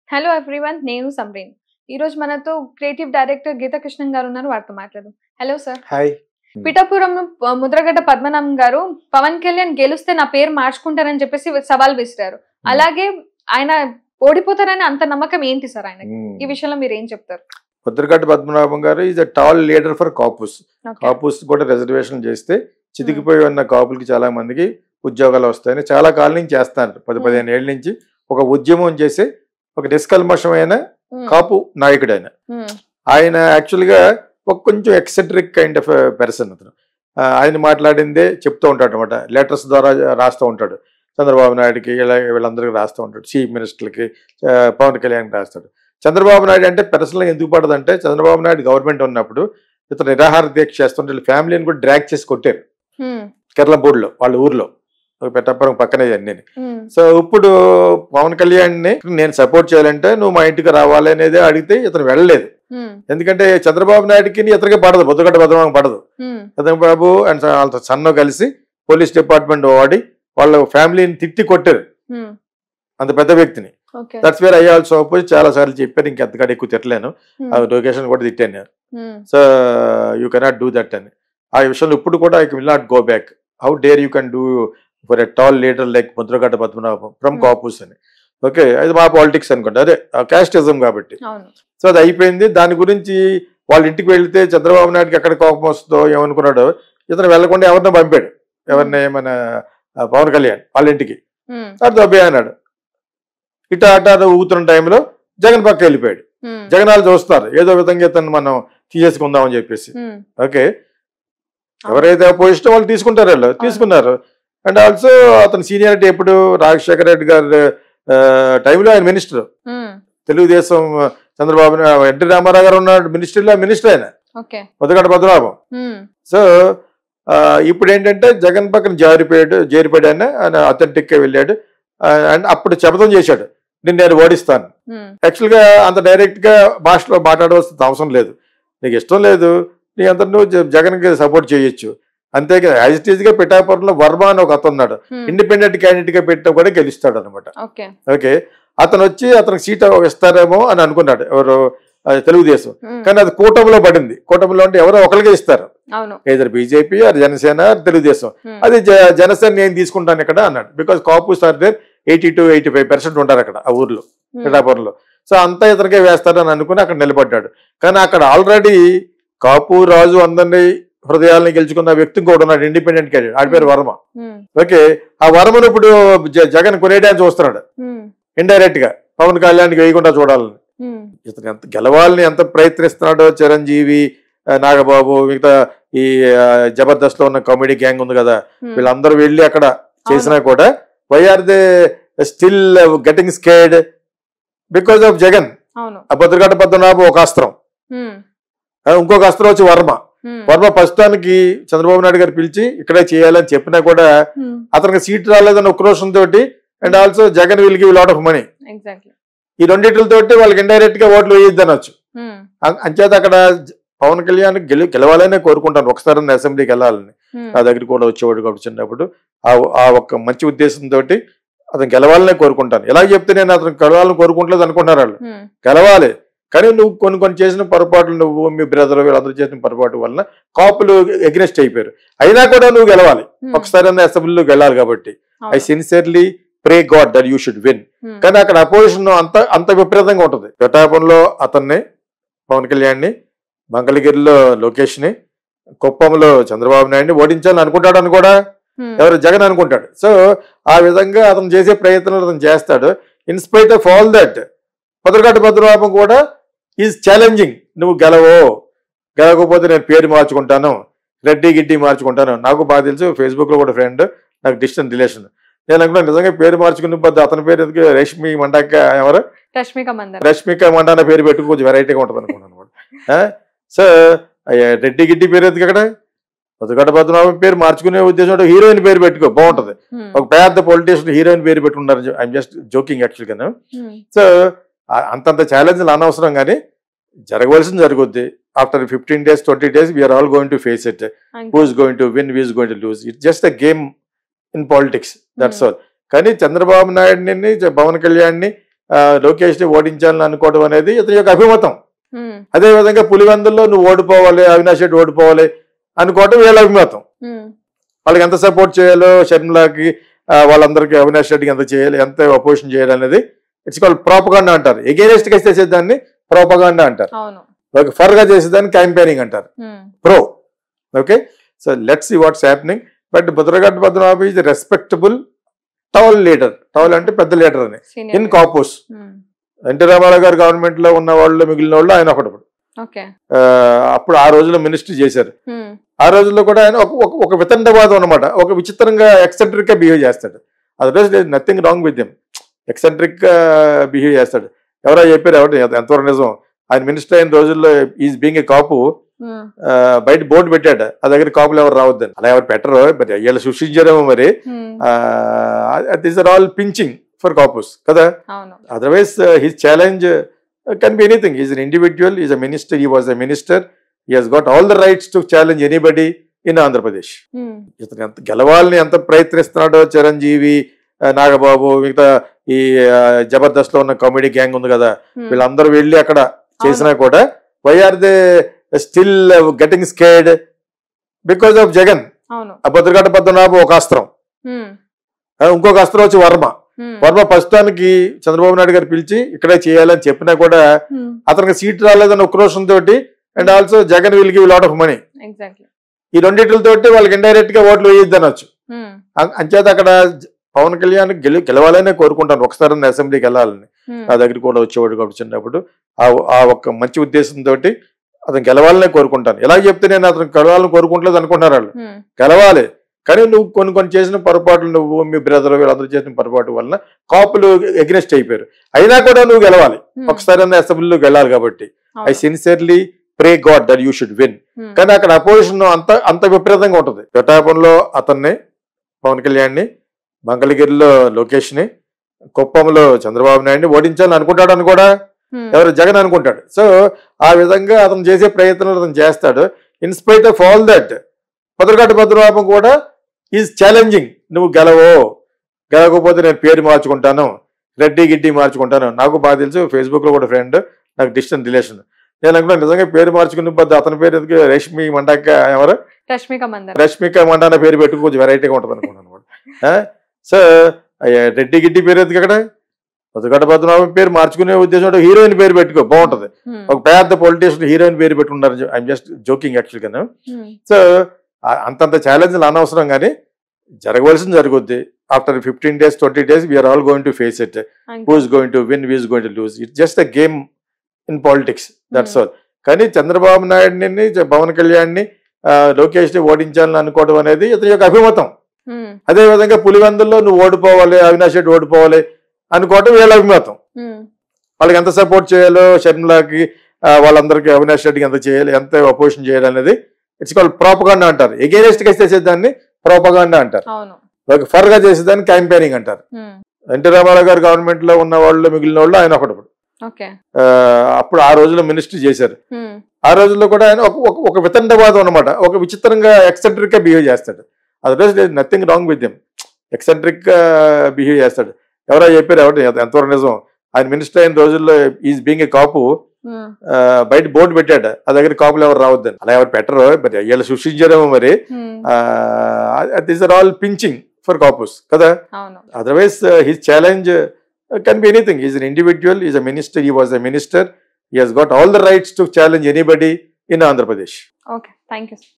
Hello everyone నేను సమ్రీన్ ఈ రోజు మనతో క్రియేటివ్ డైరెక్టర్ గీతా కృష్ణన్ గారు ఉన్నారు వారితో మాట్లాడదాం హలో సార్ హాయ్ పిఠాపురం ఆ, ముద్రగడ్డ పద్మనాభం గారు పవన్ కళ్యాణ్ గెలిస్తే నా పేరు మార్చుకుంటారని చెప్పేసి సవాల్ విసిరారు అలాగే ఆయన ఓడిపోతారని అంత నమ్మకం ఏంటి సార్ ఆయన ఈ విషయంలో మీరు ఏం చెప్తారు Mudragada Padmanabham garu is a tall leader for Kapus Okay. Kapus కూడా రిజర్వేషన్ చేస్తే చితికిపోయి ఉన్న కాపులకి చాలా మందికి ఉద్యోగాలు వస్తాయని చాలా కాలం నుంచి చేస్తున్నారు పది Hmm. పదిహేను ఏళ్ళ నుంచి ఒక ఉద్యమం చేసి ఒక నిష్కల్మషమైన ఉమ్, కాపు నాయకుడు ఆయన ఉమ్, ఆయన యాక్చువల్గా ఒక కొంచెం ఎక్సెంట్రిక్ కైండ్ ఆఫ్ పర్సన్ అతను ఆ, ఆయన మాట్లాడిందే చెప్తూ ఉంటాడు అనమాట లెటర్స్ ద్వారా రాస్తూ ఉంటాడు చంద్రబాబు నాయుడుకి ఇలా వీళ్ళందరికీ రాస్తూ ఉంటాడు చీఫ్ మినిస్టర్లకి ఆ, పవన్ కళ్యాణ్కి రాస్తాడు చంద్రబాబు నాయుడు అంటే పర్సనల్గా ఎందుకు పడదంటే చంద్రబాబు నాయుడు గవర్నమెంట్ ఉన్నప్పుడు ఇతను నిరాహార దీక్ష చేస్తుంటే వీళ్ళ ఫ్యామిలీని కూడా డ్రాగ్ చేసి కొట్టారు ఉమ్, కేరళపూడిలో వాళ్ళ ఊర్లో ఒక పెట్టాపురం పక్కనే అన్నీ ఉమ్, సో ఇప్పుడు పవన్ కళ్యాణ్ని నేను సపోర్ట్ చేయాలంటే నువ్వు మా ఇంటికి రావాలి అనేది అడిగితే ఇతను వెళ్ళలేదు ఉమ్, ఎందుకంటే చంద్రబాబు నాయుడుకి ఇతనికి పడదు బొద్దుగడ్డ భద్రమాకు పడదు ఉమ్, చంద్రబాబు అండ్ వాళ్ళతో సన్ను కలిసి పోలీస్ డిపార్ట్మెంట్ వాడి వాళ్ళ ఫ్యామిలీని తిట్టి కొట్టారు ఉమ్, అంత పెద్ద వ్యక్తిని okay that's where I also oppose చాలా సార్లు చెప్పారు ఇంకెంతకాడ ఎక్కువ తిట్టలేను ఉమ్, ఆ లొకేషన్ కూడా తిట్టాను um, so you cannot do that అని ఆ విషయంలో ఇప్పుడు కూడా I will not go back how dare you can do for a tall leader like Mudragada Padmanabham from Hmm. Kapus అని ఓకే అది మా పాలిటిక్స్ అనుకోండి అదే క్యాస్టిజం కాబట్టి అవును సో అది అయిపోయింది దాని గురించి వాళ్ళ ఇంటికి వెళ్తే చంద్రబాబు నాయుడుకి ఎక్కడ కోపం వస్తుందో ఏమనుకున్నాడో ఇతను వెళ్లకుండా ఎవరినో పంపాడు ఎవరిని మన ఆ, పవన్ కళ్యాణ్ వాళ్ళ ఇంటికి ఉమ్, అటు దొబ్బే అన్నాడు ఇట అట అట ఊగుతున్న టైంలో జగన్ పక్క వెళ్ళిపోయాడు ఉమ్, జగన్ వాళ్ళు చూస్తారు ఏదో విధంగా ఇతను మనం తీసేసుకుందామని చెప్పేసి ఉమ్, ఓకే ఎవరైతే అపోజిషన్ వాళ్ళు తీసుకుంటారు వాళ్ళు తీసుకున్నారు అండ్ ఆల్సో అతని సీనియారిటీ ఎప్పుడు రాజశేఖర రెడ్డి గారి టైంలో ఆయన మినిస్టర్ ఉమ్, తెలుగుదేశం చంద్రబాబు నా- ఎన్టీ రామారావు గారు ఉన్నాడు మినిస్టర్లో మినిస్టర్ ఆయన okay Mudragada Padmanabham um, so ఆ, ఇప్పుడు ఏంటంటే జగన్ పక్కన జారిపోయాడు జారిపోయాడు ఆయన ఆయన అథెంటిక్గా వెళ్ళాడు అండ్ అప్పుడు శపథం చేశాడు నేను నేను ఓడిస్తాను ఉమ్, యాక్చువల్గా అంత డైరెక్ట్గా భాషలో మాట్లాడవలసిన అవసరం లేదు నీకు ఇష్టం లేదు నీ అంత నువ్వు జ- జగన్కి సపోర్ట్ చేయొచ్చు అంతేగా యాజ్ ఇట్ ఈస్గా పిఠాపురంలో వర్మ అని ఒక అతను ఉన్నాడు ఉమ్, ఇండిపెండెంట్ క్యాండిడేట్గా పెట్టినా కూడా గెలుస్తాడు అనమాట ఓకే ఓకే అతను వచ్చి అతనికి సీట్ ఇస్తారేమో అని అనుకున్నాడు ఎవరు ఆ, తెలుగుదేశం ఉమ్, కానీ అది కూటమిలో పడింది కూటమిలో అంటే ఎవరో ఒకరికే ఇస్తారు అవును either BJP or Janasena or Telugu Desam um, అది జ- జనసేన నేను తీసుకుంటాను ఇక్కడ అన్నాడు because Kapus are there eighty two eighty five percent ఉంటారు అక్కడ ఆ ఊర్లో ఉమ్, పిఠాపురంలో సో అంతా ఇతనికే వేస్తారని అనుకుని అక్కడ నిలబడ్డాడు కానీ అక్కడ ఆల్రెడీ కాపు రాజు అందరినీ హృదయాలను గెలుచుకున్న వ్యక్తి కూడా ఉన్నాడు ఇండిపెండెంట్ క్యాండిడేట్ ఆడి పేరు వర్మ ఉమ్, ఓకే ఆ వర్మను ఇప్పుడు జ- జగన్ కొనేయడానికి చూస్తున్నాడు ఉమ్, ఇండైరెక్ట్ గా పవన్ కళ్యాణ్కి వేయకుండా చూడాలని ఉమ్, ఇతను ఎంత గెలవాలని ఎంత ప్రయత్నిస్తున్నాడో చిరంజీవి ఆ, నాగబాబు మిగతా ఈ ఆ, జబర్దస్త్ లో ఉన్న కామెడీ గ్యాంగ్ ఉంది కదా ఉమ్, వీళ్ళందరూ వెళ్ళి అక్కడ చేసినా కూడా why are they still getting scared because of Jagan అవును ఆ భద్రగడ్డ పద్మనాభం ఒక అస్త్రం ఉమ్, ఆ, ఇంకొక అస్త్రం వచ్చి వర్మ ఉమ్, వర్మ ప్రస్తుతానికి చంద్రబాబు నాయుడు గారు పిలిచి ఇక్కడే చేయాలని చెప్పినా కూడా ఉమ్, అతనికి సీట్ రాలేదని ఉక్రోషం తోటి and also Jagan will give lot of money exactly ఈ రెండింటితోటి వాళ్ళకి ఇండైరెక్ట్ గా ఓట్లు వేయొద్దు అనొచ్చు ఉమ్, అం- అంచేత అక్కడ జ- పవన్ కళ్యాణ్ గెలు గెలవాలనే కోరుకుంటాను ఒకసారి అసెంబ్లీకి వెళ్ళాలని ఉమ్, నా దగ్గర కూడా వచ్చేవాడు కాబట్టి చిన్నప్పుడు ఆ ఆ ఒక్క మంచి ఉద్దేశంతో అతను గెలవాలనే కోరుకుంటాను ఎలా చెప్తే నేను అతను గెలవాలని కోరుకుంటలేదు అనుకుంటున్నారు వాళ్ళు ఉమ్, గెలవాలి కానీ నువ్వు కొన్ని కొన్ని చేసిన పొరపాట్లు నువ్వు మీ బ్రదర్ వీళ్ళందరూ చేసిన పొరపాటు వలన కాపులు ఎగ్నెస్ట్ అయిపోయారు అయినా కూడా నువ్వు గెలవాలి ఉమ్, ఒకసారి అసెంబ్లీలోకి వెళ్ళాలి కాబట్టి ఐ అవును, sincerely pray god that you should win um, కానీ అక్కడ అపోజిషన్ అంత అంత విపరీతంగా ఉంటుంది పిఠాపురంలో అతన్ని పవన్ కళ్యాణ్ని మంగళగిరిలో లోకేష్ని కుప్పంలో చంద్రబాబు నాయుడిని ఓడించాలని అనుకుంటాడు అని కూడా ఉమ్, ఎవరు జగన్ అనుకుంటాడు సో ఆ విధంగా అతను చేసే ప్రయత్నాలు అతను చేస్తాడు ఇన్స్పైట్ ఆఫ్ ఆల్ దట్ పదరగడ్డ భద్రబాబు కూడా ఈజ్ ఛాలెంజింగ్ నువ్వు గెలవో గెలవకపోతే నేను పేరు మార్చుకుంటాను రెడ్డి గిడ్డి మార్చుకుంటాను నాకు బాగా తెలుసు ఫేస్బుక్లో కూడా ఫ్రెండ్ నాకు డిస్టెంట్ రిలేషన్ నేను అనుకున్నాను నిజంగా పేరు మార్చుకుని పోతే అతని పేరు ఎందుకు రష్మి మండాక ఎవరు రష్మిక మందర్ రష్మిక మండాన పేరు పెట్టుకు కొంచెం వెరైటీగా ఉంటుంది అనుకున్నాను అనమాట సో రెడ్డి గిడ్డి పేరు ఎందుకు అక్కడ పొద్దుగడ్డ పద్మనాభం పేరు మార్చుకునే ఉద్దేశం హీరోయిన్ పేరు పెట్టుకో బాగుంటది ఉమ్, ఒక పెద్ద పొలిటీషియన్ హీరోయిన్ పేరు పెట్టుకున్నారు ఐఎమ్ జస్ట్ జోకింగ్ యాక్చువల్గా ఉమ్, సో అంతంత ఛాలెంజ్లు అనవసరం కానీ జరగవలసింది జరుగుద్ది after fifteen days twenty days we are all going to face it అంతే. Who is going to win who is going to lose it just a game in politics that's all కానీ చంద్రబాబు నాయుడిని జ- పవన్ కళ్యాణ్ని లోకేష్ ని ఓడించాలని అనుకోవడం అనేది ఇతని యొక్క అభిమతం ఉమ్, అదే విధంగా పులివెందుల్లో నువ్వు ఓడిపోవాలి అవినాష్ రెడ్డి ఓడిపోవాలి అనుకోవడం వీళ్ళ అభిమతం ఉమ్, వాళ్ళకి ఎంత సపోర్ట్ చేయాలో షర్మిలాకి ఆ, వాళ్ళందరికీ అవినాష్ రెడ్డికి ఎంత చేయాలి ఎంత అపోజిషన్ చేయాలి అనేది ఇట్స్ కాల్ ప్రోపగాండా అంటారు ఎగేనెస్ట్ గా చేసేదాన్ని ప్రోపగాండా అంటారు అవును ఒక ఫర్ గా చేసేదాన్ని క్యాంపెయినింగ్ అంటారు um, pro okay so let's see what's happening but Mudragada Padmanabha is respectable tall leader tall అంటే పెద్ద లీడర్ అని senior in leader. Kapus um, NT Rama Rao garu government లో ఉన్న వాళ్ళు మిగిలిన వాళ్ళు ఆయన ఒకడు ఓకే ఆ, అప్పుడు ఆ రోజుల్లో మినిస్ట్రీ చేశారు ఉమ్, ఆ రోజుల్లో కూడా ఆయన ఒక ఒక- ఒక వితండవాదం అనమాట ఒక విచిత్రంగా ఎక్సెంట్రిక్ గా బిహేవ్ చేస్తాడు otherwise nothing wrong with them eccentric గా బిహేవ్ చేస్తాడు ఎవరో చెప్పారు ఎవరు ఎంతవరకు నిజం ఆయన మినిస్టర్ అయిన రోజుల్లో ఈజ్ బీయింగ్ ఏ కాపు ఉమ్, ఆ, బయట బోర్డు పెట్టాడు ఆ దగ్గర కాపులు ఎవరు రావద్దని అలా ఎవరు పెట్టరు మరి వీళ్ళు సృష్టించారేమో మరి um, these are all pinching for Kapus కదా అవును otherwise his challenge can be anything is an individual is a minister he was a minister he has got all the rights to challenge anybody in Andhra Pradesh um, ఇతను ఎంత గెలవాలని ఎంత ప్రయత్నిస్తున్నాడో చిరంజీవి ఆ, నాగబాబు మిగతా ఈ ఆ, జబర్దస్త్ లో ఉన్న కామెడీ గ్యాంగ్ ఉంది కదా ఉమ్, వీళ్ళందరూ వెళ్ళి అక్కడ చేసినా కూడా why are they still getting scared because of Jagan అవును ఆ భద్రగడ్డ పద్మనాభం ఒక అస్త్రం ఉమ్, ఆ, ఇంకొక అస్త్రం వచ్చి వర్మ ఉమ్, వర్మ ప్రస్తుతానికి చంద్రబాబు నాయుడు గారు పిలిచి ఇక్కడే చేయాలని చెప్పినా కూడా ఉమ్, అతనికి సీట్ రాలేదని ఉక్రోషం తోటి and also Jagan will give lot of money exactly ఈ రెండింటితోటి వాళ్ళకి ఇండైరెక్ట్ గా ఓట్లు వేయొద్దు అనొచ్చు ఉమ్, అం- అంచేత అక్కడ జ- పవన్ కళ్యాణ్ గెలి గెలవాలనే కోరుకుంటాను ఒకసారి అసెంబ్లీకి వెళ్ళాలని ఉమ్, నా దగ్గరికి కూడా వచ్చేవాడు కాబట్టి చిన్నప్పుడు ఆ ఆ ఒక్క మంచి ఉద్దేశంతో అతను గెలవాలనే కోరుకుంటాను ఎలా చెప్తే నేను అతను గెలవాలని కోరుకుంటలేదు అనుకుంటున్నారు వాళ్ళు ఉమ్, గెలవాలి కానీ నువ్వు కొన్ని కొన్ని చేసిన పొరపాట్లు నువ్వు మీ బ్రదర్ వీళ్ళందరూ చేసిన పొరపాటు వలన కాపులు ఎగ్నెస్ట్ అయిపోయారు అయినా కూడా నువ్వు గెలవాలి ఉమ్, ఒకసారి అసెంబ్లీలోకి వెళ్ళాలి కాబట్టి ఐ అవును, sincerely pray god that you should win um, కానీ అక్కడ అపోజిషన్ అంత అంత విపరీతంగా ఉంటుంది పిఠాపురంలో అతన్ని పవన్ కళ్యాణ్ని మంగళగిరిలో లోకేష్ని కుప్పంలో చంద్రబాబు నాయుడిని ఓడించాలని అనుకుంటాడు అని కూడా ఉమ్, ఎవరు జగన్ అనుకుంటాడు సో ఆ విధంగా అతను చేసే ప్రయత్నాలు అతను చేస్తాడు ఇన్స్పైట్ ఆఫ్ ఆల్ దట్ భద్రగడ్డ భద్రబాబు కూడా ఈజ్ ఛాలెంజింగ్ నువ్వు గెలవో గెలవకపోతే నేను పేరు మార్చుకుంటాను రెడ్డి గిడ్డి మార్చుకుంటాను నాకు బాగా తెలుసు ఫేస్బుక్ లో కూడా ఫ్రెండ్ నాకు డిస్టెంట్ రిలేషన్ నేను అనుకున్నా నిజంగా పేరు మార్చుకున్న పొద్దు అతని పేరు ఎందుకు రేష్మి మండాక ఎవరు రష్మిక మందర్ రష్మిక మండాన పేరు పెట్టుకు కొంచెం వెరైటీగా ఉంటుంది అనుకున్నాను అనమాట సో రెడ్డి గిడ్డి పేరు ఎందుకు అక్కడ పొద్దుగడ్డ పద్మనాభం పేరు మార్చుకునే ఉద్దేశం హీరోయిన్ పేరు పెట్టుకో బాగుంటది ఉమ్, ఒక పెద్ద పొలిటీషియన్ హీరోయిన్ పేరు పెట్టుకున్నారు ఐఎమ్ జస్ట్ జోకింగ్ యాక్చువల్గా ఉమ్, సో అంతంత ఛాలెంజ్లు అనవసరం కానీ జరగవలసింది జరుగుద్ది after fifteen days twenty days we are all going to face it అంతే. Who is going to win who is going to lose it just a game in politics that's all కానీ చంద్రబాబు నాయుడిని పవన్ కళ్యాణ్ని ఆ, లోకేష్ని ఓడించాలని అనుకోవడం అనేది ఇతని యొక్క అభిమతం ఉమ్, అదే విధంగా పులివెందుల్లో నువ్వు ఓడిపోవాలి అవినాష్ రెడ్డి ఓడిపోవాలి అనుకోవడం వీళ్ళ అభిమతం ఉమ్, వాళ్ళకి ఎంత సపోర్ట్ చేయాలో షర్మిలాకి ఆ, వాళ్ళందరికీ అవినాష్ రెడ్డికి ఎంత చేయాలి ఎంత అపోజిషన్ చేయాలి అనేది ఇట్స్ కాల్ ప్రోపగాండా అంటారు ఎగేనెస్ట్ గా చేసేదాన్ని ప్రోపగాండా అంటారు అవును ఒక ఫర్ గా చేసేదాన్ని క్యాంపెయినింగ్ అంటారు ఉమ్, ఎన్టీ రామారావు గారు గవర్నమెంట్ లో ఉన్న వాళ్ళు మిగిలిన వాళ్ళు ఆయన ఒకడు ఓకే ఆ, అప్పుడు ఆ రోజుల్లో మినిస్ట్రీ చేశారు ఉమ్, ఆ రోజుల్లో కూడా ఆయన ఒక- ఒక- ఒక వితండవాదం అనమాట ఒక విచిత్రంగా ఎక్సెంట్రిక్ గా బిహేవ్ చేస్తాడు otherwise nothing wrong with them eccentric గా బిహేవ్ చేస్తాడు ఎవరో చెప్పారు ఎవరు ఎంతవరకు నిజం ఆయన మినిస్టర్ అయిన రోజుల్లో ఈజ్ బీయింగ్ ఏ కాపు ఉమ్, ఆ, బయట బోర్డు పెట్టాడు ఆ దగ్గర కాపులు ఎవరు రావద్దని అలా ఎవరు పెట్టరు మరి వీళ్ళు సృష్టించారేమో మరి um, these are all pinching for Kapus కదా అవును otherwise his challenge can be anything is an individual is a minister he was a minister he has got all the rights to challenge anybody in Andhra Pradesh okay thank you